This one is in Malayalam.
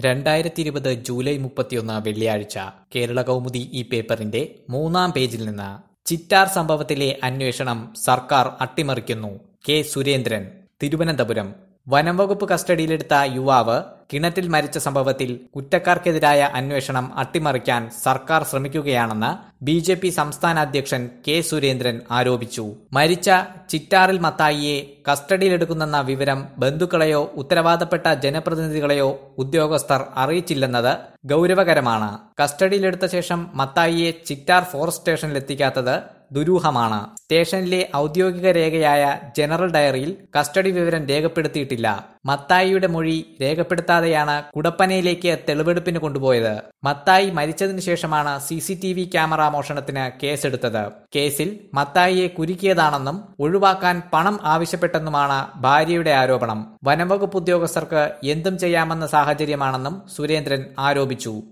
രണ്ടായിരത്തി ഇരുപത് ജൂലൈ മുപ്പത്തിയൊന്ന് വെള്ളിയാഴ്ച കേരള കൗമുദി ഈ പേപ്പറിന്റെ മൂന്നാം പേജിൽ നിന്ന് ചിറ്റാർ സംഭവത്തിലെ അന്വേഷണം സർക്കാർ അട്ടിമറിക്കുന്നു കെ സുരേന്ദ്രൻ തിരുവനന്തപുരം വനംവകുപ്പ് കസ്റ്റഡിയിലെടുത്ത യുവാവ് കിണറ്റിൽ മരിച്ച സംഭവത്തിൽ കുറ്റക്കാർക്കെതിരായ അന്വേഷണം അട്ടിമറിക്കാൻ സർക്കാർ ശ്രമിക്കുകയാണെന്ന് ബി ജെ പി സംസ്ഥാന അധ്യക്ഷൻ കെ സുരേന്ദ്രൻ ആരോപിച്ചു മരിച്ച ചിറ്റാറിൽ മത്തായിയെ കസ്റ്റഡിയിലെടുക്കുന്നെന്ന വിവരം ബന്ധുക്കളെയോ ഉത്തരവാദപ്പെട്ട ജനപ്രതിനിധികളെയോ ഉദ്യോഗസ്ഥർ അറിയിച്ചില്ലെന്നത് ഗൗരവകരമാണ് കസ്റ്റഡിയിലെടുത്ത ശേഷം മത്തായിയെ ചിറ്റാർ ഫോറസ്റ്റ് സ്റ്റേഷനിലെത്തിക്കാത്തത് ദുരൂഹമാണ് സ്റ്റേഷനിലെ ഔദ്യോഗിക രേഖയായ ജനറൽ ഡയറിയിൽ കസ്റ്റഡി വിവരം രേഖപ്പെടുത്തിയിട്ടില്ല മത്തായിയുടെ മൊഴി രേഖപ്പെടുത്താതെയാണ് കുടപ്പനയിലേക്ക് തെളിവെടുപ്പിന് കൊണ്ടുപോയത് മത്തായി മരിച്ചതിനു ശേഷമാണ് C C T V camera മോഷണത്തിന് കേസെടുത്തത് കേസിൽ മത്തായിയെ കുരുക്കിയതാണെന്നും ഒഴിവാക്കാൻ പണം ആവശ്യപ്പെട്ടെന്നുമാണ് ഭാര്യയുടെ ആരോപണം വനംവകുപ്പ് ഉദ്യോഗസ്ഥർക്ക് എന്തും ചെയ്യാമെന്ന സാഹചര്യമാണെന്നും സുരേന്ദ്രൻ ആരോപിച്ചു